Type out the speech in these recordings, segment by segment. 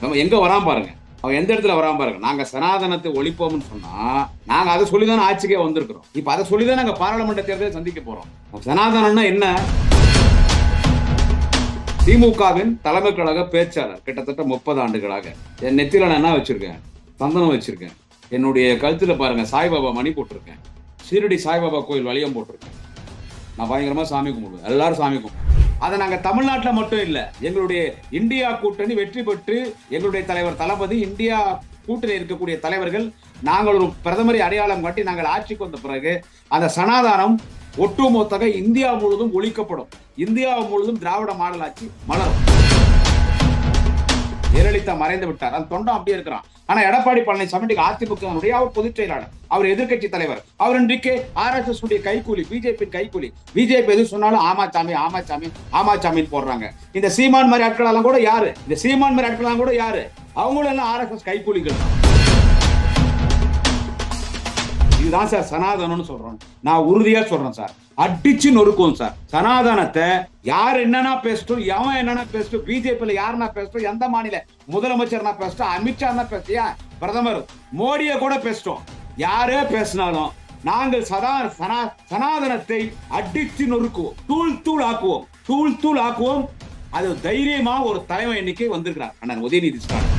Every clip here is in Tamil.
நம்ம எங்க வராம பாருங்க அவன் எந்த இடத்துல வராம பாருங்க நாங்க சனாதனத்தை ஒழிப்போம்னு சொன்னா நாங்க அதை சொல்லிதான் ஆட்சிக்கே வந்திருக்கிறோம் இப்ப அதை சொல்லிதான் நாங்க பாராளுமன்ற தேர்தலை சந்திக்க போறோம் சனாதனம்னா என்ன திமுகவின் தலைமை கழக பேச்சாளர் கிட்டத்தட்ட முப்பது ஆண்டுகளாக என் நெத்தியில நான் என்ன வச்சிருக்கேன் சந்தனம் வச்சிருக்கேன் என்னுடைய கழுத்துல பாருங்க சாய்பாபா மணி போட்டிருக்கேன் ஷீரடி சாய்பாபா கோயில் வலியம் போட்டிருக்கேன் நான் பயங்கரமா சாமி கும்பிடுவேன் எல்லாரும் சாமி கும்பிடுவோம் அதை நாங்க தமிழ்நாட்டில் மட்டும் இல்ல எங்களுடைய இந்தியா கூட்டணி வெற்றி பெற்று எங்களுடைய தலைவர் தளபதி இந்தியா கூட்டணி இருக்கக்கூடிய தலைவர்கள் நாங்கள் ஒரு பிரதமரை அடையாளம் காட்டி நாங்கள் ஆட்சிக்கு வந்த பிறகு அந்த சனாதானம் ஒட்டுமொத்தக இந்தியா முழுவதும் ஒழிக்கப்படும் இந்தியா முழுவதும் திராவிட மாடல் ஆட்சி மலரும் ஜெயலலிதா மறைந்து விட்டார் அந்த தொண்டம் அப்படியே இருக்கிறான் ஆனா எடப்பாடி பழனிசாமி அதிமுக அவர் பொதுச் செயலாளர் அவர் எதிர்க்கட்சி தலைவர் அவர் இன்றைக்கு ஆர் எஸ் எஸ் உடைய கைக்கூலி பிஜேபி கைக்கூலி பிஜேபி எது சொன்னாலும் ஆமாச்சாமி ஆமாச்சாமி ஆமாச்சாமின்னு போடுறாங்க இந்த சீமான் மாதிரி ஆட்கள் எல்லாம் கூட யாரு இந்த சீமான் மாதிரி ஆட்கள் எல்லாம் கூட யாரு அவங்களும் எல்லாம் ஆர் எஸ் எஸ் கைக்கூலிகள் தான் இதுதான் சார் சனாதனம்னு சொல்றோம் நான் உறுதியா சொல்றேன் சார் அடிச்சு நொறுக்கும் சார் சனாதனத்தை யார் என்னன்னா பேசட்டும் எவன் என்னன்னா பேசட்டும் பிஜேபியில யாருன்னா பேசட்டும் எந்த மாநில முதலமைச்சர்னா பேசட்டும் அமித்ஷா பேசியா பிரதமர் மோடிய கூட பேசட்டும் யாரே பேசினாலும் நாங்கள் சதா சனா சனாதனத்தை அடிச்சு நொறுக்குவோம் தூள் தூள் ஆக்குவோம் தூள் தூள் ஆக்குவோம் அது தைரியமா ஒரு தலைமை எண்ணிக்கை வந்திருக்கிறார் அண்ணன் உதயநிதி ஸ்டாலின்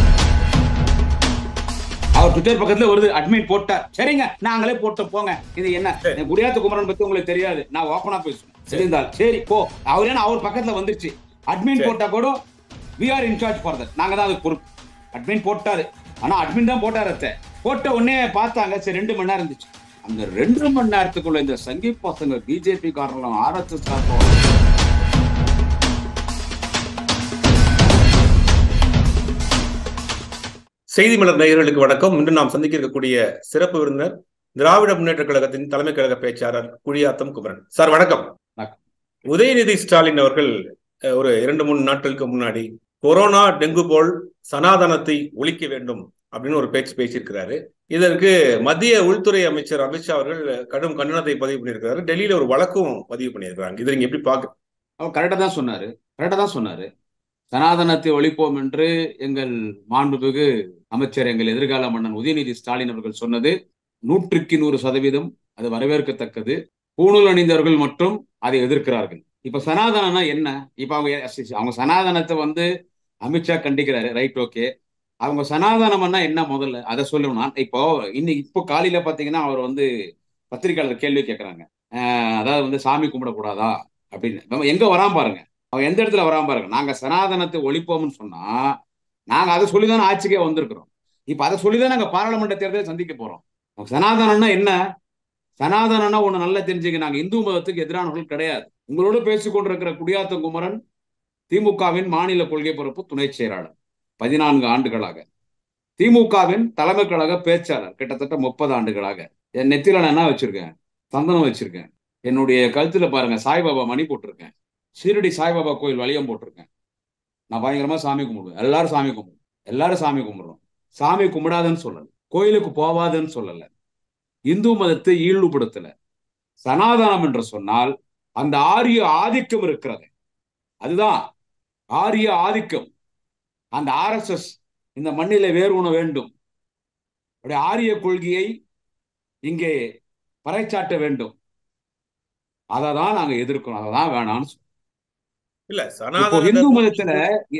அவர் ட்விட்டர் பக்கத்துல வருது அட்மின் போட்டார் சரிங்க நாங்களே போட்டோம் போங்க இது என்ன குடியாத்த குமரன் பத்தி உங்களுக்கு தெரியாது நான் ஓப்பனா பேசுவேன் சரிந்தால் சரி போ அவர் என்ன அவர் பக்கத்துல வந்துருச்சு அட்மின் போட்டா கூட we are in charge for that நாங்க தான் அதுக்கு பொறுப்பு அட்மின் போட்டாரு ஆனா அட்மின் தான் போட்டாரு அத்தை போட்ட உடனே பார்த்தாங்க சரி ரெண்டு மணி நேரம் இருந்துச்சு அந்த ரெண்டு மணி நேரத்துக்குள்ள இந்த சங்கி பசங்க பிஜேபி காரணம் ஆர்எஸ்எஸ் காரணம் செய்தி மலர் நேயர்களுக்கு வணக்கம் இன்று நாம் சந்திக்க இருக்கக்கூடிய சிறப்பு விருந்தினர் திராவிட முன்னேற்ற கழகத்தின் தலைமை கழக பேச்சாளர் குழியாத்தம் குமரன் சார் வணக்கம் உதயநிதி ஸ்டாலின் அவர்கள் ஒரு இரண்டு மூணு நாட்களுக்கு முன்னாடி கொரோனா டெங்கு போல் சனாதனத்தை ஒழிக்க வேண்டும் அப்படின்னு ஒரு பேச்சு பேசியிருக்கிறாரு இதற்கு மத்திய உள்துறை அமைச்சர் அமித்ஷா அவர்கள் கடும் கண்டனத்தை பதிவு பண்ணியிருக்கிறாரு டெல்லியில ஒரு வழக்கும் பதிவு பண்ணியிருக்கிறாங்க இதை நீங்க எப்படி பாக்க அவர் கரெக்டா தான் சொன்னாரு கரெக்டா தான் சொன்னாரு சனாதனத்தை ஒழிப்போம் என்று எங்கள் மாண்புமிகு அமைச்சர் எங்கள் எதிர்கால மன்னன் உதயநிதி ஸ்டாலின் அவர்கள் சொன்னது நூற்றுக்கு நூறு சதவீதம் அது வரவேற்கத்தக்கது பூணூல் அணிந்தவர்கள் மட்டும் அதை எதிர்க்கிறார்கள் இப்ப சனாதனம்னா என்ன இப்ப அவங்க அவங்க சனாதனத்தை வந்து அமித்ஷா கண்டிக்கிறாரு ரைட் ஓகே அவங்க சனாதனம்னா என்ன முதல்ல அதை சொல்லணும் நான் இப்போ இன்னைக்கு இப்போ காலையில பாத்தீங்கன்னா அவர் வந்து பத்திரிகையாளர் கேள்வி கேட்கறாங்க அதாவது வந்து சாமி கும்பிடக்கூடாதா அப்படின்னு நம்ம எங்க வராம பாருங்க அவன் எந்த இடத்துல வராம பாருங்க நாங்க சனாதனத்தை ஒழிப்போம்னு சொன்னா நாங்க அதை சொல்லிதான் ஆட்சிக்கே வந்திருக்கிறோம் இப்ப அதை சொல்லிதான் நாங்க பாராளுமன்ற தேர்தலை சந்திக்க போறோம் சனாதனம்னா என்ன சனாதனம்னா ஒண்ணு நல்லா தெரிஞ்சுக்க நாங்க இந்து மதத்துக்கு எதிரானவர்கள் கிடையாது உங்களோட பேசிக் கொண்டிருக்கிற குடியாத்த குமரன் திமுகவின் மாநில கொள்கை பொறுப்பு துணை செயலாளர் பதினான்கு ஆண்டுகளாக திமுகவின் தலைமை கழக பேச்சாளர் கிட்டத்தட்ட முப்பது ஆண்டுகளாக என் நெத்தியில நான் என்ன வச்சிருக்கேன் சந்தனம் வச்சிருக்கேன் என்னுடைய கழுத்துல பாருங்க சாய்பாபா மணி போட்டிருக்கேன் ஷீரடி சாய்பாபா கோயில் வலியம் போட்டிருக்கேன் நான் பயங்கரமா சாமி கும்பிடுவேன் எல்லாரும் சாமி கும்பிடுவோம் எல்லாரும் சாமி கும்பிடுறோம் சாமி கும்பிடாதுன்னு சொல்லல கோயிலுக்கு போவாதுன்னு சொல்லல இந்து மதத்தை ஈடுபடுத்தல சனாதனம் என்று சொன்னால் அந்த ஆரிய ஆதிக்கம் இருக்கிறது அதுதான் ஆரிய ஆதிக்கம் அந்த ஆர்எஸ்எஸ் இந்த மண்ணில வேறு உண வேண்டும் அப்படி ஆரிய கொள்கையை இங்கே பறைச்சாட்ட வேண்டும் அதை தான் நாங்க எதிர்க்கிறோம் அதை தான் வேணாம்னு இல்ல இப்போ இந்து மதத்துல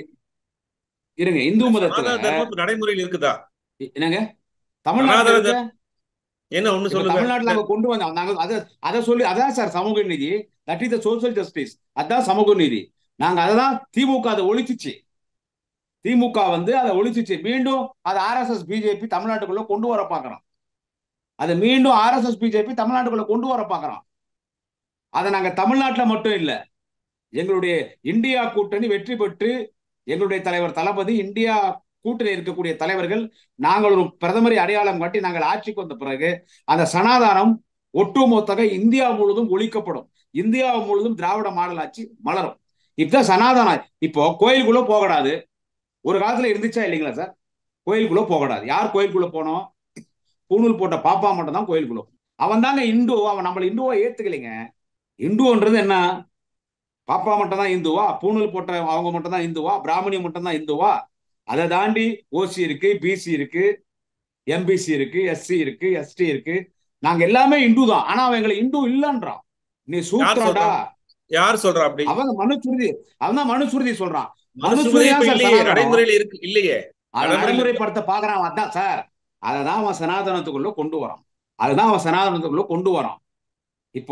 இருங்க இந்து மதத்துல நடைமுறையில் இருக்குதா என்னங்க தமிழ்நாட்டுல என்ன ஒண்ணு சொல்லுங்க தமிழ்நாட்டுல நாங்க கொண்டு வந்தோம் நாங்க அதை அதை சொல்லி அதான் சார் சமூக நீதி that is the social justice அதான் சமூக நீதி நாங்க அதான் திமுக அதை ஒழிச்சுச்சு திமுக வந்து அதை ஒழிச்சுச்சு மீண்டும் அது ஆர்எஸ்எஸ் பிஜேபி தமிழ்நாட்டுக்குள்ள கொண்டு வர பாக்குறோம் அதை மீண்டும் ஆர்எஸ்எஸ் பிஜேபி தமிழ்நாட்டுக்குள்ள கொண்டு வர பாக்குறோம் அதை நாங்க தமிழ்நாட்டுல மட்டும் இல்ல எங்களுடைய இந்தியா கூட்டணி வெற்றி பெற்று எங்களுடைய தலைவர் தளபதி இந்தியா கூட்டணி இருக்கக்கூடிய தலைவர்கள் நாங்கள் ஒரு பிரதமரை அடையாளம் காட்டி நாங்கள் ஆட்சிக்கு வந்த பிறகு அந்த சனாதானம் ஒட்டுமொத்தக இந்தியா முழுவதும் ஒழிக்கப்படும் இந்தியா முழுவதும் திராவிட மாடல் ஆட்சி மலரும் இப்பதான் சனாதனம் இப்போ கோயிலுக்குள்ள போகக்கூடாது ஒரு காலத்துல இருந்துச்சா இல்லைங்களா சார் கோயிலுக்குள்ள போகக்கூடாது யார் கோயிலுக்குள்ள போனோம் பூணூல் போட்ட பாப்பா மட்டும் தான் கோயிலுக்குள்ள அவன் தாங்க இந்து அவன் நம்மள இந்துவா ஏத்துக்கலைங்க இந்துன்றது என்ன பாப்பா மட்டும் தான் இந்துவா பூணூல் போட்ட அவங்க மட்டும் தான் இந்துவா பிராமணியம் மட்டும் தான் இந்துவா அதை தாண்டி ஓசி இருக்கு பிசி இருக்கு எம்பிசி இருக்கு எஸ்சி இருக்கு எஸ்டி இருக்கு நாங்க எல்லாமே இந்து தான் ஆனா அவன் எங்களை இந்து இல்லன்றான் நீ சூத்திரடா யார் சொல்றா அப்படி அவங்க மனுசுருதி அவன் தான் மனுசுருதி சொல்றான் மனுசுருதி இப்ப இல்லையே நடைமுறையில இருக்கு இல்லையே அதை நடைமுறைப்படுத்த பாக்குறான் அதான் சார் அததான் அவன் சனாதனத்துக்குள்ள கொண்டு வரான் அதுதான் அவன் சனாதனத்துக்குள்ள கொண்டு வரான் இப்போ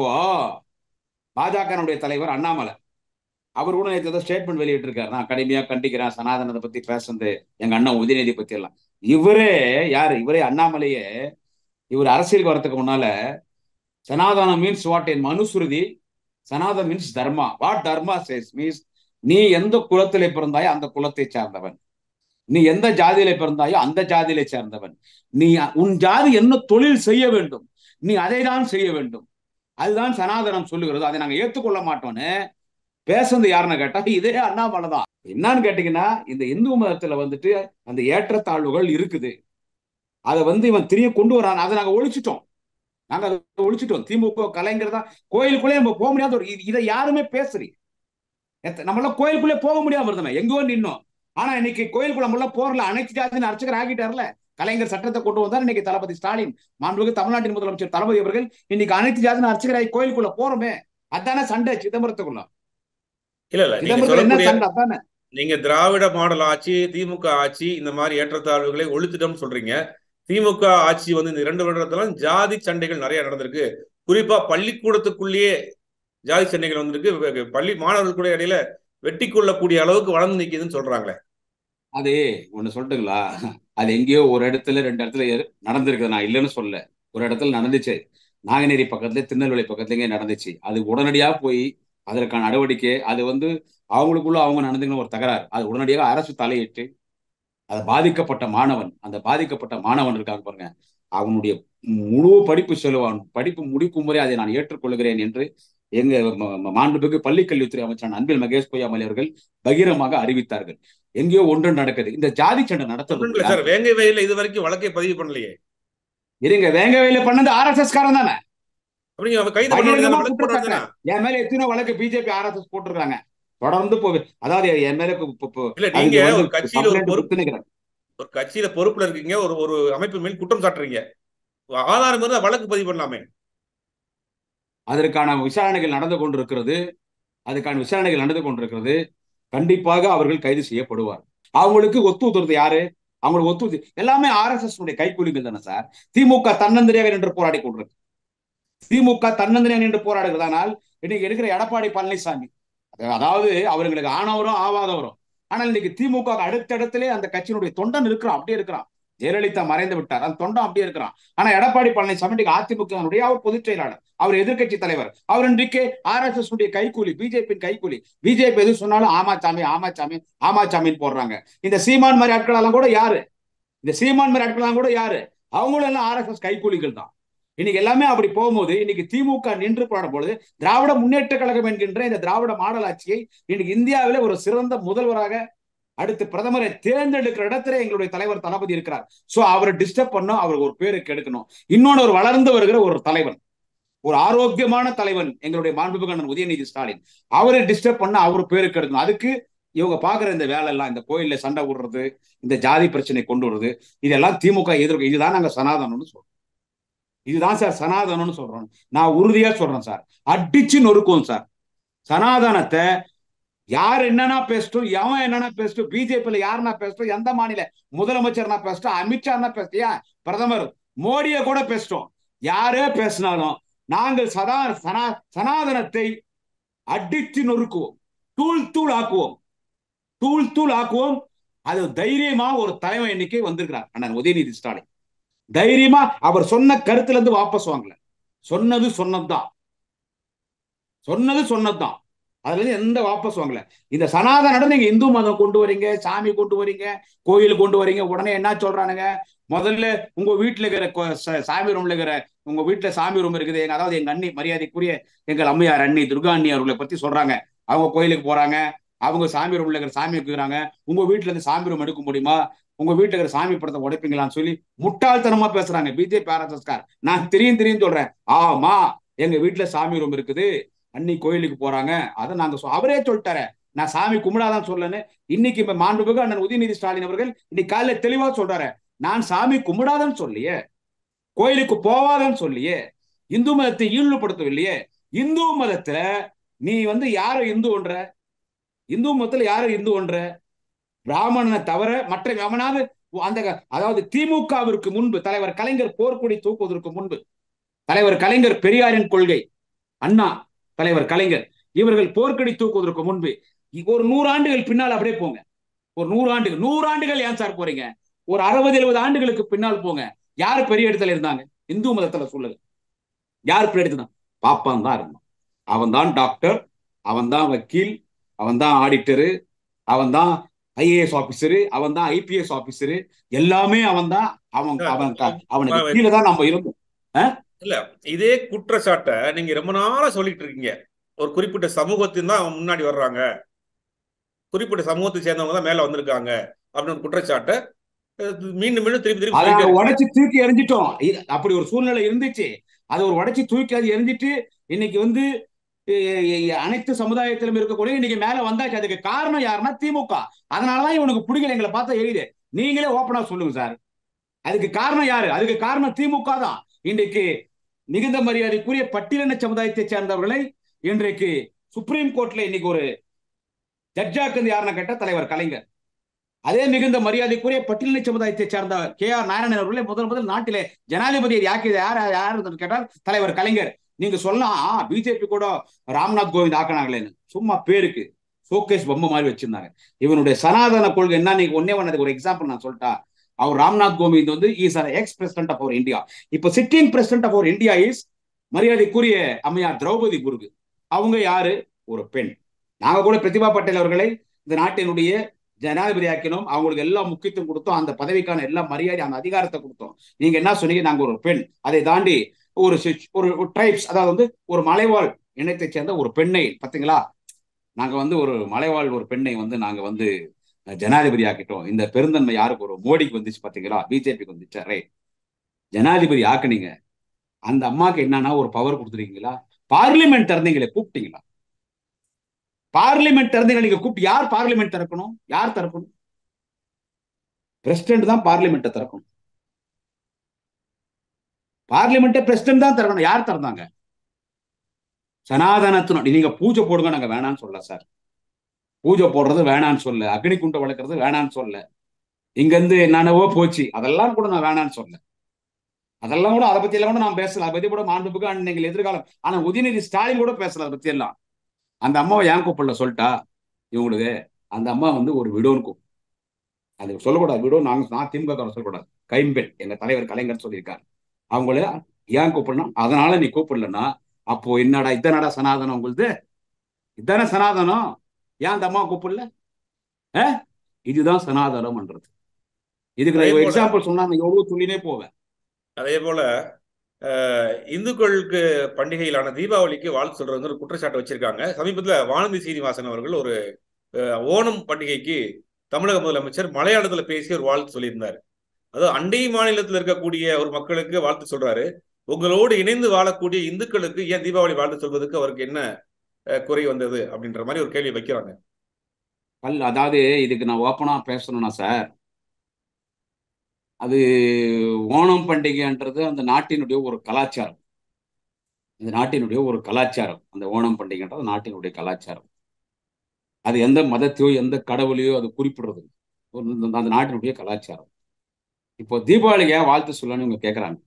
பாஜகனுடைய தலைவர் அண்ணாமலை அவர் கூட நேற்று ஏதோ ஸ்டேட்மெண்ட் வெளியிட்டு இருக்காரு நான் கடுமையா கண்டிக்கிறேன் சனாதனத்தை பத்தி பேசுறது எங்க அண்ணன் உதயநிதி பத்தி எல்லாம் இவரே யாரு இவரே அண்ணாமலையே இவர் அரசியலுக்கு வரதுக்கு முன்னால சனாதனம் மீன்ஸ் வாட் என் Manusmriti Sanatan means dharma what dharma says means நீ எந்த குலத்திலே பிறந்தாயோ அந்த குலத்தை சார்ந்தவன் நீ எந்த ஜாதியில பிறந்தாயோ அந்த ஜாதியில சேர்ந்தவன் நீ உன் ஜாதி என்ன தொழில் செய்ய வேண்டும் நீ அதை தான் செய்ய வேண்டும் அதுதான் சனாதனம் சொல்லுகிறது அதை நாங்க ஏத்துக்கொள்ள மாட்டோம்னு பேசுறது யாருன்னு கேட்டா இதே அண்ணாமலை தான் என்னன்னு கேட்டீங்கன்னா இந்த இந்து மதத்துல வந்துட்டு அந்த ஏற்றத்தாழ்வுகள் இருக்குது அதை வந்து இவன் திரிய கொண்டு வரான் அதை நாங்க ஒழிச்சிட்டோம் நாங்க அதை ஒழிச்சிட்டோம் திமுக கலைஞர் தான் கோயிலுக்குள்ளே நம்ம போக முடியாத ஒரு இதை யாருமே பேசுறீ நம்மளால கோயிலுக்குள்ளே போக முடியாம இருந்தோம் எங்கோ நின்னோம் ஆனா இன்னைக்கு கோயிலுக்குள்ள நம்மள போறல அனைத்து ஜாதியின் அர்ச்சகர் ஆகிட்டார்ல கலைஞர் சட்டத்தை கொண்டு வந்தார் இன்னைக்கு தளபதி ஸ்டாலின் மாண்புமிகு தமிழ்நாட்டின் முதலமைச்சர் தளபதி அவர்கள் இன்னைக்கு அனைத்து ஜாதியின் அர்ச்சகராகி கோயிலுக்குள்ள போறோமே அதானே சண்டை சிதம்பரத்துக்குள்ள இல்ல இல்ல சிதம்பரத்துல என்ன சண்டை அதானே நீங்க திராவிட மாடல் ஆட்சி திமுக ஆட்சி இந்த மாதிரி ஏற்றத்தாழ்வுகளை ஒழித்துட்டோம்னு சொல்றீங்க திமுக ஆட்சி வந்து இந்த இரண்டு வருடத்துல ஜாதி சண்டைகள் நிறைய நடந்திருக்கு குறிப்பா பள்ளிக்கூடத்துக்குள்ளேயே ஜாதி சண்டைகள் வந்திருக்கு பள்ளி மாணவர்கள் கூட இடையில வெட்டி கொள்ளக்கூடிய அளவுக்கு வளர்ந்து நிக்குதுன்னு சொல்றாங்களே அது ஒண்ணு சொல்லட்டுங்களா அது எங்கேயோ ஒரு இடத்துல ரெண்டு இடத்துல நடந்திருக்கு நான் இல்லைன்னு சொல்ல ஒரு இடத்துல நடந்துச்சு நாகநேரி பக்கத்துல திருநெல்வேலி பக்கத்துலங்க நடந்துச்சு அது உடனடியா போய் அதற்கான நடவடிக்கை அது வந்து அவங்களுக்குள்ள அவங்க நடந்துக்கணும் ஒரு தகராறு அது உடனடியாக அரசு தலையிட்டு அது பாதிக்கப்பட்ட மாணவன் அந்த பாதிக்கப்பட்ட மாணவன் இருக்காங்க பாருங்க அவனுடைய முழு படிப்பு செலவான் படிப்பு முடிக்கும் முறை அதை நான் ஏற்றுக்கொள்கிறேன் என்று எங்க மாண்புமிகு பள்ளிக்கல்வித்துறை அமைச்சர் அன்பில் மகேஷ் பொய்யாமலி அவர்கள் பகிரமாக அறிவித்தார்கள் எங்கேயோ ஒன்று நடக்குது இந்த ஜாதி சண்டை நடத்துறது சார் வேங்கை வயல இது வரைக்கும் வழக்கை பதிவு பண்ணலையே இருங்க வேங்க வயல பண்ணது ஆர் எஸ் எஸ் காரன் தானே அப்படிங்க கைது என் மேல எத்தனை வழக்கு பிஜேபி ஆர் எஸ் எஸ் போட்டிருக்காங்க தொடர்ந்து போகுது அதாவது என் மேல இல்ல நீங்க ஒரு கட்சியில ஒரு பொறுப்பு ஒரு கட்சியில பொறுப்புல இருக்கீங்க ஒரு ஒரு அமைப்பு மேல் குற்றம் சாட்டுறீங்க ஆதாரம் இருந்தா வழக்கு பதிவு பண்ணலாமே அதற்கான விசாரணைகள் நடந்து கொண்டிருக்கிறது அதுக்கான விசாரணைகள் நடந்து கொண்டிருக்கிறது கண்டிப்பாக அவர்கள் கைது செய்யப்படுவார் அவங்களுக்கு ஒத்துழைறது யாரு அவங்களுக்கு ஒத்துழைத்து எல்லாமே ஆர் எஸ் எஸ் கைக்கூலிகள் தானே சார் திமுக தன்னந்தனியாக நின்று போராடி கொண்டிருக்கு திமுக தன்னந்தனியாக நின்று போராடுகிறதானால் இன்னைக்கு இருக்கிற எடப்பாடி பழனிசாமி அதாவது அவர்களுக்கு ஆனவரும் ஆவாதவரும் ஆனால் இன்னைக்கு திமுக அடுத்த இடத்திலே அந்த கட்சியினுடைய தொண்டன் இருக்கிறான் அப்படியே இருக்கிறான் ஜெயலலிதா மறைந்து விட்டார் அந்த தொண்டம் அப்படியே இருக்கிறான் ஆனா எடப்பாடி பழனிசாமி அதிமுக அவர் பொதுச் செயலாளர் அவர் எதிர்கட்சி தலைவர் அவர் இன்றைக்கு ஆர் எஸ் எஸ் கைக்கூலி பிஜேபி கைக்கூலி பிஜேபி எது சொன்னாலும் ஆமாச்சாமி ஆமாச்சாமி ஆமாச்சாமின்னு போடுறாங்க இந்த சீமான் மாதிரி ஆட்கள் எல்லாம் கூட யாரு இந்த சீமான் மாதிரி ஆட்கள் எல்லாம் கூட யாரு அவங்களும் எல்லாம் ஆர் எஸ் எஸ் கைக்கூலிகள் தான் இன்னைக்கு எல்லாமே அப்படி போகும்போது இன்னைக்கு திமுக நின்று போடும் பொழுது திராவிட முன்னேற்ற கழகம் என்கின்ற இந்த திராவிட மாடல் ஆட்சியை இன்னைக்கு இந்தியாவிலே ஒரு சிறந்த முதல்வராக அடுத்து பிரதமரை தேர்ந்தெடுக்கிற இடத்துல எங்களுடைய தலைவர் தளபதி இருக்கிறார் சோ அவரை டிஸ்டர்ப் பண்ணும் அவருக்கு ஒரு பேரு கெடுக்கணும் இன்னொன்னு ஒரு வளர்ந்து வருகிற ஒரு தலைவன் ஒரு ஆரோக்கியமான தலைவன் எங்களுடைய மாண்புமிகு உதயநிதி ஸ்டாலின் அவரை டிஸ்டர்ப் பண்ண அவர் பேரு கெடுக்கணும் அதுக்கு இவங்க பாக்குற இந்த வேலை எல்லாம் இந்த கோயில்ல சண்டை விடுறது இந்த ஜாதி பிரச்சனை கொண்டு வருது இதெல்லாம் திமுக எதிர்க்கு இதுதான் நாங்க சனாதனம்னு சொல்றோம் இதுதான் சார் சனாதனம்னு சொல்றோம் நான் உறுதியா சொல்றேன் சார் அடிச்சு நொறுக்கும் சார் சனாதனத்தை யார் என்னன்னா பேசட்டும் எவன் என்னன்னா பேசட்டும் பிஜேபியில யாருன்னா பேசட்டும் எந்த மாநில முதலமைச்சர்னா பேசட்டும் அமித்ஷானா பேசட்டியா பிரதமர் மோடிய கூட பேசட்டும் யாரே பேசினாலும் நாங்கள் சதா சனா சனாதனத்தை அடித்து நொறுக்குவோம் தூள் தூள் ஆக்குவோம் தூள் தூள் ஆக்குவோம் அது தைரியமா ஒரு தலைமை இன்னைக்கு வந்திருக்கிறார் அண்ணன் உதயநிதி ஸ்டாலின் தைரியமா அவர் சொன்ன கருத்துல இருந்து வாபஸ் வாங்கல சொன்னது சொன்னதுதான் சொன்னது சொன்னதுதான் அதுல இருந்து எந்த வாபஸ் வாங்கல இந்த சனாதனம் நீங்க இந்து மதம் கொண்டு வரீங்க சாமி கொண்டு வரீங்க கோயில் கொண்டு வரீங்க உடனே என்ன சொல்றானுங்க முதல்ல உங்க வீட்டுல இருக்கிற சாமி ரூம்ல இருக்கிற உங்க வீட்டுல சாமி ரூம் இருக்குது எங்க அதாவது எங்க அண்ணி மரியாதைக்குரிய எங்கள் அம்மையார் அண்ணி துர்கா அண்ணி அவர்களை பத்தி சொல்றாங்க அவங்க கோயிலுக்கு போறாங்க அவங்க சாமி ரூம்ல இருக்கிற சாமி வைக்கிறாங்க உங்க வீட்டுல இருந்து சாமி ரூம் எடுக்க முடியுமா உங்க வீட்டுல இருக்கிற சாமி படத்தை உடைப்பீங்களான்னு சொல்லி முட்டாள்தனமா பேசுறாங்க பிஜேபி ஆர்எஸ்எஸ்கார் நான் தெரியும் தெரியும் சொல்றேன் ஆமா எங்க வீட்டுல சாமி ரூம் இருக்குது அன்னி கோயிலுக்கு போறாங்க அதை நாங்க அவரே சொல்லிட்டாரு நான் சாமி கும்பிடாதான் சொல்லன்னு இன்னைக்கு இப்ப மாண்புமிகு அண்ணன் உதயநிதி ஸ்டாலின் அவர்கள் இன்னைக்கு காலையில தெளிவா சொல்றாரு நான் சாமி கும்பிடாதன்னு சொல்லியே கோயிலுக்கு போவாதன்னு சொல்லியே இந்து மதத்தை ஈடுபடுத்தவில்லையே இந்து மதத்துல நீ வந்து யார இந்துன்ற இந்து மதத்துல யார இந்துன்ற பிராமணனை தவிர மற்ற எவனாவது அந்த அதாவது திமுகவிற்கு முன்பு தலைவர் கலைஞர் போர்க்கொடி தூக்குவதற்கு முன்பு தலைவர் கலைஞர் பெரியாரின் கொள்கை அண்ணா தலைவர் கலைஞர் இவர்கள் போர்க்கடி தூக்குவதற்கு முன்பு ஒரு நூறு ஆண்டுகள் பின்னால் அப்படியே போங்க ஒரு நூறு ஆண்டுகள் நூறு ஆண்டுகள் ஏன் சார் போறீங்க ஒரு அறுபது எழுபது ஆண்டுகளுக்கு பின்னால் போங்க யாரு பெரிய இடத்துல இருந்தாங்க இந்து மதத்துல சொல்லுங்க யார் பெரிய இடத்துல பாப்பான் தான் இருந்தான் அவன் தான் டாக்டர் அவன் தான் வக்கீல் அவன் தான் ஆடிட்டரு அவன் தான் ஐஏஎஸ் ஆபீசரு அவன் தான் ஐபிஎஸ் ஆபீசரு எல்லாமே அவன் தான் அவன் அவன் அவனுக்கு கீழே தான் நம்ம இருந்தோம் இல்ல இதே குற்றச்சாட்டை நீங்க ரொம்ப நாளா சொல்லிட்டு இருக்கீங்க ஒரு குறிப்பிட்ட சமூகத்தின் தான் முன்னாடி வர்றாங்க குறிப்பிட்ட சமூகத்தை சேர்ந்தவங்க தான் மேல வந்திருக்காங்க அப்படின்னு குற்றச்சாட்டை மீண்டும் மீண்டும் திருப்பி திருப்பி உடைச்சு தூக்கி எறிஞ்சிட்டோம் அப்படி ஒரு சூழ்நிலை இருந்துச்சு அதை ஒரு உடைச்சு தூக்கி அது எரிஞ்சிட்டு இன்னைக்கு வந்து அனைத்து சமுதாயத்திலும் இருக்கக்கூடிய இன்னைக்கு மேல வந்தாச்சு அதுக்கு காரணம் யாருன்னா திமுக அதனாலதான் இவனுக்கு பிடிக்கல எங்களை பார்த்தா எரியுது நீங்களே ஓப்பனா சொல்லுங்க சார் அதுக்கு காரணம் யாரு அதுக்கு காரணம் திமுக தான் இன்றைக்கு மிகுந்த மரியாதைக்குரிய பட்டியலின சமுதாயத்தை சேர்ந்தவர்களை இன்றைக்கு சுப்ரீம் கோர்ட்ல இன்னைக்கு ஒரு ஜட்ஜாக்குது யாருன்னு கேட்ட தலைவர் கலைஞர் அதே மிகுந்த மரியாதைக்குரிய பட்டியலின சமுதாயத்தை சேர்ந்த கே ஆர் நாராயணன் அவர்களே முதல் முதல் நாட்டிலே ஜனாதிபதி யாருக்கு யார் யார் கேட்டால் தலைவர் கலைஞர் நீங்க சொல்லலாம் பிஜேபி கூட ராம்நாத் கோவிந்த் ஆக்கினாங்களேன்னு சும்மா பேருக்கு ஷோகேஸ் பொம்மை மாதிரி வச்சிருந்தாங்க இவனுடைய சனாதன கொள்கை என்ன நீங்க ஒன்னே ஒன்னது ஒரு எக்ஸாம்பிள் நான் சொல்லிட்டா அவர் ராம்நாத் கோவிந்த் வந்து is ex president of our India இப்போ sitting president of our India is மரியாதைக்குரிய அம்மையார் திரௌபதி முர்மு அவங்க யாரு ஒரு பெண் நாங்க கூட பிரதிபா பட்டேல் அவர்களை இந்த நாட்டினுடைய ஜனாதிபதி ஆக்கினோம் அவங்களுக்கு எல்லா முக்கியத்துவம் கொடுத்தோம் அந்த பதவிக்கான எல்லா மரியாதை அந்த அதிகாரத்தை கொடுத்தோம் நீங்க என்ன சொன்னீங்க நாங்க ஒரு பெண் அதை தாண்டி ஒரு ஒரு ட்ரைப்ஸ் அதாவது வந்து ஒரு மலைவாழ் இனத்தை சேர்ந்த ஒரு பெண்ணை பார்த்தீங்களா நாங்க வந்து ஒரு மலைவாழ் ஒரு பெண்ணை வந்து நாங்க வந்து ஜனாதிபதி ஆக்கிட்டோம் இந்த பெருந்தன்மை யாருக்கு ஒரு மோடிக்கு வந்துச்சு பாத்தீங்களா பிஜேபிக்கு வந்துச்சு ரைட் ஜனாதிபதி ஆக்குனீங்க அந்த அம்மாக்கு என்னன்னா ஒரு பவர் கொடுத்துருக்கீங்களா பார்லிமெண்ட் திறந்தீங்களே கூப்பிட்டீங்களா பார்லிமெண்ட் திறந்தீங்க நீங்க கூப்பிட்டு யார் பார்லிமெண்ட் திறக்கணும் யார் திறக்கணும் பிரசிடென்ட் தான் பார்லிமெண்ட்டை திறக்கணும் பார்லிமெண்ட்டை பிரசிடென்ட் தான் திறக்கணும் யார் திறந்தாங்க சனாதனத்தினுடைய நீங்க பூஜை போடுங்க நாங்க வேணாம்னு சொல்ல சார் பூஜை போடுறது வேணான்னு சொல்ல அக்னி குண்டை வளர்க்கறது வேணான்னு சொல்ல இங்க இருந்து என்னென்னவோ போச்சு அதெல்லாம் கூட நான் வேணான்னு சொல்ல அதெல்லாம் கூட அதை பத்தி எல்லாம் கூட நான் பேசல அதை பத்தி கூட மாண்புக்கு நீங்கள் எதிர்காலம் ஆனா உதயநிதி ஸ்டாலின் கூட பேசல அதை பத்தி எல்லாம் அந்த அம்மாவை ஏன் கூப்பிடல சொல்லிட்டா இவங்களுக்கு அந்த அம்மா வந்து ஒரு விடோன்னு கூப்பிடும் அது சொல்லக்கூடாது விடோ நாங்க நான் திமுக சொல்லக்கூடாது கைம்பெண் எங்க தலைவர் கலைஞர் சொல்லியிருக்காரு அவங்கள ஏன் கூப்பிடணும் அதனால நீ கூப்பிடலன்னா அப்போ என்னடா இதானடா சனாதனம் உங்களுது இதானே சனாதனம் ஏன் அந்த அம்மா கூப்பிடல இதுதான் சனாதனம்ன்றது இதுக்கு நான் எக்ஸாம்பிள் சொன்னா நான் எவ்வளவு சொல்லினே போவேன் அதே போல இந்துக்களுக்கு பண்டிகையிலான தீபாவளிக்கு வாழ்த்து சொல்றது ஒரு குற்றச்சாட்டு வச்சிருக்காங்க சமீபத்துல வானதி சீனிவாசன் அவர்கள் ஒரு ஓணம் பண்டிகைக்கு தமிழக முதலமைச்சர் மலையாளத்துல பேசி ஒரு வாழ்த்து சொல்லியிருந்தாரு அதாவது அண்டை மாநிலத்தில் இருக்கக்கூடிய ஒரு மக்களுக்கு வாழ்த்து சொல்றாரு உங்களோடு இணைந்து வாழக்கூடிய இந்துக்களுக்கு ஏன் தீபாவளி வாழ்த்து சொல்வதற்கு அவருக்கு என்ன குறை வந்தது அப்படின்ற மாதிரி ஒரு கேள்வி வைக்கிறாங்க பல் அதாவது இதுக்கு நான் ஓப்பனா பேசணும்னா சார் அது ஓணம் பண்டிகைன்றது அந்த நாட்டினுடைய ஒரு கலாச்சாரம் இந்த நாட்டினுடைய ஒரு கலாச்சாரம் அந்த ஓணம் பண்டிகைன்றது நாட்டினுடைய கலாச்சாரம் அது எந்த மதத்தையோ எந்த கடவுளையோ அது குறிப்பிடுறது அந்த நாட்டினுடைய கலாச்சாரம் இப்போ தீபாவளிக்கு ஏன் வாழ்த்து சொல்லணும்னு இவங்க கேட்குறாங்க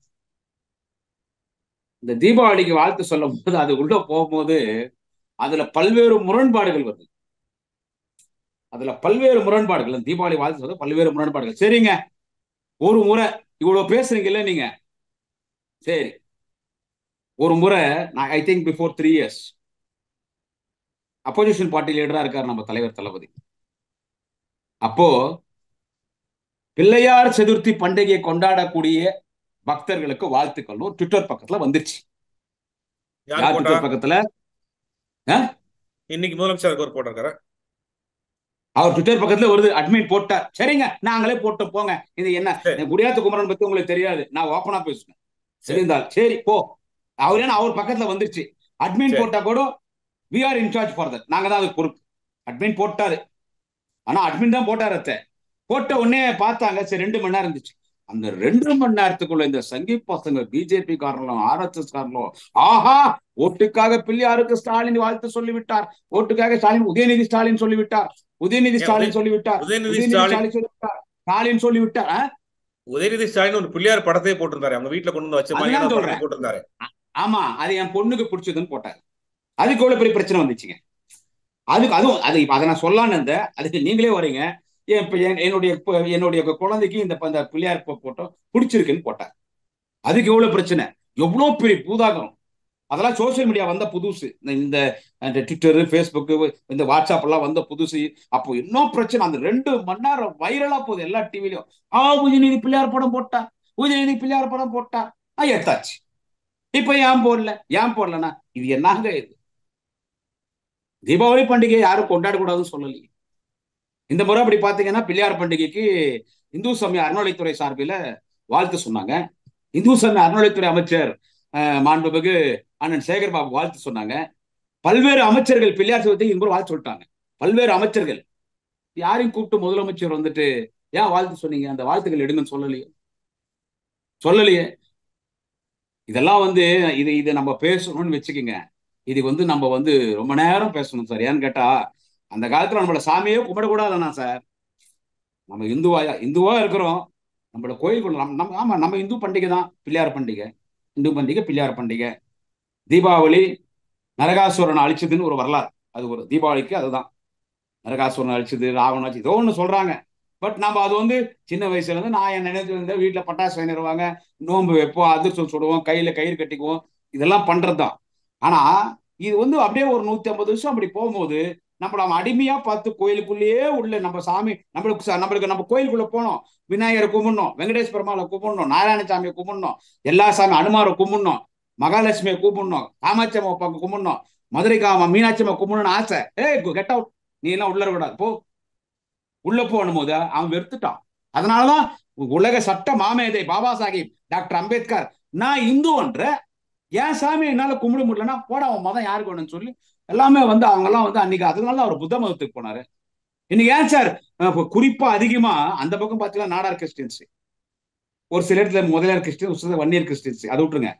இந்த தீபாவளிக்கு வாழ்த்து சொல்லும் போது அது உள்ள போகும்போது அதுல பல்வேறு முரண்பாடுகள் வருது அதுல பல்வேறு முரண்பாடுகள் தீபாவளி வாழ்த்து சொல்ல பல்வேறு முரண்பாடுகள் சரிங்க ஒரு முறை இவ்வளவு பேசுறீங்கல்ல நீங்க சரி ஒரு முறை நான் I think before three years opposition party லீடரா இருக்கார் நம்ம தலைவர் தளபதி அப்போ பிள்ளையார் சதுர்த்தி பண்டிகையை கொண்டாடக்கூடிய பக்தர்களுக்கு வாழ்த்துக்கள் ஒரு ட்விட்டர் பக்கத்துல வந்துருச்சு யார் ட்விட்டர் பக்கத்துல இன்னைக்கு முதலமைச்சர் ஒரு போட்டிருக்காரு அவர் ட்விட்டர் பக்கத்துல வருது அட்மின் போட்டார் சரிங்க நாங்களே போட்டோம் போங்க இது என்ன குடியாத்த குமரன் பத்தி உங்களுக்கு தெரியாது நான் ஓப்பனா பேசுவேன் தெரிந்தால் சரி போ அவர் ஏன்னா அவர் பக்கத்துல வந்துருச்சு அட்மின் போட்டா கூட we are in charge for that நாங்க தான் அதுக்கு பொறுப்பு அட்மின் போட்டாரு ஆனா அட்மின் தான் போட்டாரு அத்தை போட்ட உடனே பார்த்தாங்க சரி ரெண்டு மணி நேரம் இருந்துச்சு அந்த ரெண்டு மணி நேரத்துக்குள்ள இந்த சங்கி பசங்க பிஜேபி காரங்களும் ஆர்எஸ்எஸ் காரங்களும் ஆஹா ஓட்டுக்காக பிள்ளையாருக்கு ஸ்டாலின் வாழ்த்து சொல்லிவிட்டார் ஓட்டுக்காக ஸ்டாலின் உதயநிதி ஸ்டாலின் சொல்லிவிட்டார் உதயநிதி ஸ்டாலின் சொல்லிவிட்டார் உதயநிதி உதயநிதி ஸ்டாலின் ஸ்டாலின் சொல்லிவிட்டார் ஸ்டாலின் சொல்லிவிட்டார் ஆ? உதயநிதி ஸ்டாலின் ஒரு பிள்ளையார் படத்தையே போட்டிருந்தாரு அவங்க வீட்டுல கொண்டு வந்து வச்ச அதுதான் மாதிரியான படத்தை சொல்றேன். போட்டிருந்தாரு ஆமா அது என் பொண்ணுக்கு பிடிச்சதுன்னு போட்டாரு அதுக்கு எவ்வளவு பெரிய பிரச்சனை வந்துச்சுங்க அதுக்கு அதுவும் அது இப்ப அதை நான் சொல்லான்னு இருந்தேன் அதுக்கு நீங்களே வரீங்க ஏன் இப்ப என்- என்னுடைய இப்ப என்னுடைய குழந்தைக்கு இந்த ப- இந்த பிள்ளையார் போ- போட்டோ பிடிச்சிருக்குன்னு போட்டார் அதுக்கு எவ்வளவு பிரச்சனை எவ்வளவு பெரிய பூதாகம் அதெல்லாம் சோசியல் மீடியா வந்த புதுசு இந்த- இந்த இந்த ட்விட்டரு ஃபேஸ்புக்கு இந்த வாட்ஸ்அப் எல்லாம் வந்த புதுசு அப்போ இன்னும் பிரச்சனை அந்த ரெண்டு மணி நேரம் வைரலா போகுது எல்லா டிவிலையும் ஆ உதயநிதி பிள்ளையார் படம் போட்டா உதயநிதி பிள்ளையார் படம் போட்டா ஆ எடுத்தாச்சு இப்ப ஏன் போடல ஏன் போடலனா இது என்னங்க இது தீபாவளி பண்டிகை யாரும் கொண்டாடக்கூடாதுன்னு சொல்லலையே இந்த முறை அப்படி பாத்தீங்கன்னா பிள்ளையார் பண்டிகைக்கு இந்து சமய அறநிலைத்துறை சார்பில் வாழ்த்து சொன்னாங்க இந்து சமய அறநிலைத்துறை அமைச்சர் அஹ், மாண்புமிகு அண்ணன் சேகர் பாபு வாழ்த்து சொன்னாங்க பல்வேறு அமைச்சர்கள் பிள்ளையார் சதுர்த்திக்கு இந்த முறை வாழ்த்து சொல்லிட்டாங்க பல்வேறு அமைச்சர்கள் யாரையும் கூப்பிட்டு முதலமைச்சர் வந்துட்டு ஏன் வாழ்த்து சொன்னீங்க அந்த வாழ்த்துக்கள் எடுங்கன்னு சொல்லலையே சொல்லலையே இதெல்லாம் வந்து இது இது நம்ம பேசணும்னு வச்சுக்கோங்க இது வந்து நம்ம வந்து ரொம்ப நேரம் பேசணும் சார் ஏன்னு கேட்டா அந்த காலத்துல நம்மள சாமியே கும்பிடக்கூடாதுண்ணா சார் நம்ம இந்துவா இந்துவா இருக்கிறோம் நம்மள கோயிலுக்குள்ள நம்ம நம்ம ஆமா நம்ம இந்து பண்டிகை தான் பிள்ளையார் பண்டிகை இந்து பண்டிகை பிள்ளையார் பண்டிகை தீபாவளி நரகாசுரனை அழிச்சதுன்னு ஒரு வரலாறு அது ஒரு தீபாவளிக்கு அதுதான் நரகாசுரனை அழிச்சது ராவணன் அழிச்சது ஏதோ ஒன்று சொல்றாங்க பட் நம்ம அது வந்து சின்ன வயசுல இருந்து நான் என் நினைச்சு இருந்த வீட்டுல பட்டாசு வாங்கிடுவாங்க நோன்பு வைப்போம் அதிர்ஷ்டம் சுடுவோம் கையில கயிறு கட்டிக்குவோம் இதெல்லாம் பண்றதுதான் ஆனா இது வந்து அப்படியே ஒரு நூத்தி ஐம்பது வருஷம் அப்படி போகும்போது நம்மள அவன் அடிமையா பார்த்து கோயிலுக்குள்ளேயே உள்ள நம்ம சாமி நம்மளுக்கு ச- நம்மளுக்கு நம்ம கோயிலுக்குள்ள போனோம் விநாயகரை கும்பிடணும் வெங்கடேஷ் பெருமாளை கும்பிடணும் நாராயணசாமியை கும்பிடணும் எல்லா சாமி அனுமாரை கும்பிடணும் மகாலட்சுமியை கும்பிடணும் காமாட்சி அம்மா அப்பாவுக்கு கும்பிடணும் மதுரை காமா மீனாட்சி அம்மா கும்பிடணும்னு ஆசை ஏய் கெட் அவுட் நீ எல்லாம் உள்ள கூடாது போ உள்ள போனும் போது அவன் வெறுத்துட்டான் அதனாலதான் உலக சட்ட மாமேதை பாபா சாஹிப் டாக்டர் அம்பேத்கர் நான் இந்துன்ற ஏன் சாமி என்னால கும்பிட முடியலன்னா போட அவன் மதம் யாருக்கு வேணும்னு சொல்லி எல்லாமே வந்து அவங்க எல்லாம் வந்து அன்னைக்கு அதனால அவர் புத்த மதத்துக்கு போனாரு இன்னைக்கு ஏன் சார் இப்ப குறிப்பா அதிகமா அந்த பக்கம் பாத்தீங்கன்னா நாடார் கிறிஸ்டியன்ஸ் ஒரு சில இடத்துல முதலியார் கிறிஸ்டியன் ஒரு சில வன்னியர் கிறிஸ்டியன்ஸ் அதை விட்டுருங்க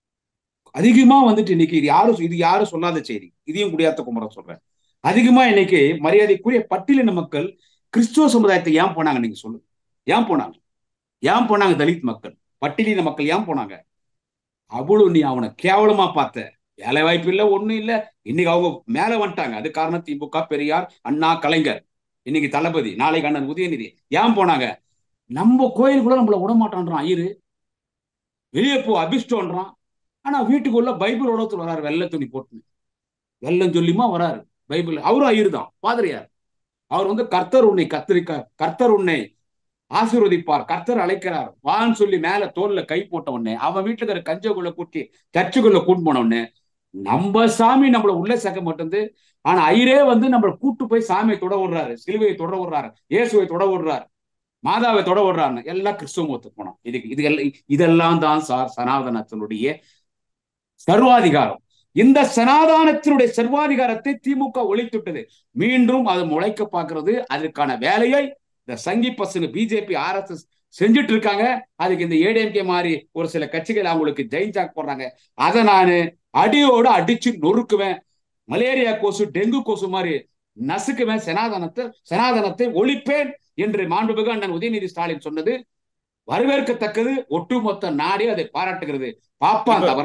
அதிகமா வந்துட்டு இன்னைக்கு இது யாரும் இது யாரும் சொல்லாத செய்தி இதையும் குடியாத்த குமரன் சொல்றேன் அதிகமா இன்னைக்கு மரியாதைக்குரிய பட்டியலின மக்கள் கிறிஸ்துவ சமுதாயத்தை ஏன் போனாங்க நீங்க சொல்லுங்க ஏன் போனாங்க ஏன் போனாங்க தலித் மக்கள் பட்டியலின மக்கள் ஏன் போனாங்க அவ்வளவு நீ அவனை கேவலமா பார்த்த வேலை வாய்ப்பு இல்ல ஒண்ணும் இல்ல இன்னைக்கு அவங்க மேல வந்துட்டாங்க அது காரணம் திமுக பெரியார் அண்ணா கலைஞர் இன்னைக்கு தளபதி நாளைக்கு அண்ணன் உதயநிதி ஏன் போனாங்க நம்ம கோயிலுக்குள்ள நம்மள விட மாட்டான்றான் ஐயரு வெளியே போ அபிஷ்டோன்றான் ஆனா வீட்டுக்குள்ள பைபிள் உலகத்துல வராரு வெள்ளை துணி போட்டு வெள்ளம் சொல்லியுமா வராரு பைபிள் அவரும் ஐயர் தான் பாதிரியார் அவர் வந்து கர்த்தர் உன்னை கத்திரிக்க கர்த்தர் உன்னை ஆசீர்வதிப்பார் கர்த்தர் அழைக்கிறார் வான்னு சொல்லி மேல தோல்ல கை போட்ட உடனே அவன் வீட்டுல இருக்கிற கஞ்சக்குள்ள கூட்டி சர்ச்சுக்குள்ள கூட்டு போன உடனே நம்ம சாமி நம்மள உள்ள சேர்க்க மாட்டேங்குது ஆனா ஐயரே வந்து நம்மள கூட்டு போய் சாமியை தொட விடுறாரு சிலுவையை தொட விடுறாரு இயேசுவை தொட விடுறாரு மாதாவை தொட விடுறாரு எல்லாம் கிறிஸ்துவ மதத்துக்கு போனோம் இதுக்கு இது எல்லாம் இதெல்லாம் தான் சார் சனாதனத்தினுடைய சர்வாதிகாரம் இந்த சனாதானத்தினுடைய சர்வாதிகாரத்தை திமுக ஒழித்துட்டது மீண்டும் அது முளைக்க பார்க்கிறது அதற்கான வேலையை இந்த சங்கி பசங்க பிஜேபி ஆர்எஸ்எஸ் செஞ்சுட்டு இருக்காங்க அதுக்கு இந்த ஏடிஎம்கே மாதிரி ஒரு சில கட்சிகள் அவங்களுக்கு ஜெயின் ஜாக் போடுறாங்க அதை நான் அடியோடு அடிச்சு நொறுக்குவேன் மலேரியா கொசு டெங்கு கொசு மாதிரி நசுக்குவேன் சனாதனத்தை சனாதனத்தை ஒழிப்பேன் என்று மாண்புமிகு அண்ணன் உதயநிதி ஸ்டாலின் சொன்னது வரவேற்கத்தக்கது ஒட்டுமொத்த நாடே அதை பாராட்டுகிறது பாப்பான் தவிர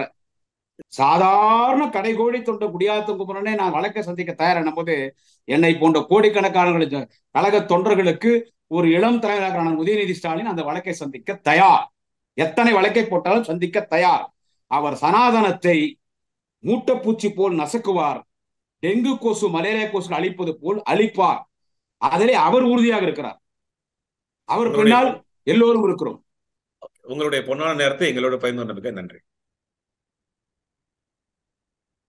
சாதாரண கடைகோடி தொண்ட குடியாத்த குமரனே நான் வழக்கை சந்திக்க தயாரான போது என்னை போன்ற கோடிக்கணக்கான கழக தொண்டர்களுக்கு ஒரு இளம் தலைவராக உதயநிதி ஸ்டாலின் அந்த வழக்கை சந்திக்க தயார் எத்தனை வழக்கை போட்டாலும் சந்திக்க தயார் அவர் சனாதனத்தை மூட்டைப்பூச்சி போல் நசுக்குவார் டெங்கு கொசு மலேரியா கொசு அழிப்பது போல் அழிப்பார் அதிலே அவர் உறுதியாக இருக்கிறார் அவர் பின்னால் எல்லோரும் இருக்கிறோம் உங்களுடைய பொன்னான நேரத்தை எங்களோட பகிர்ந்து கொண்டதுக்கு நன்றி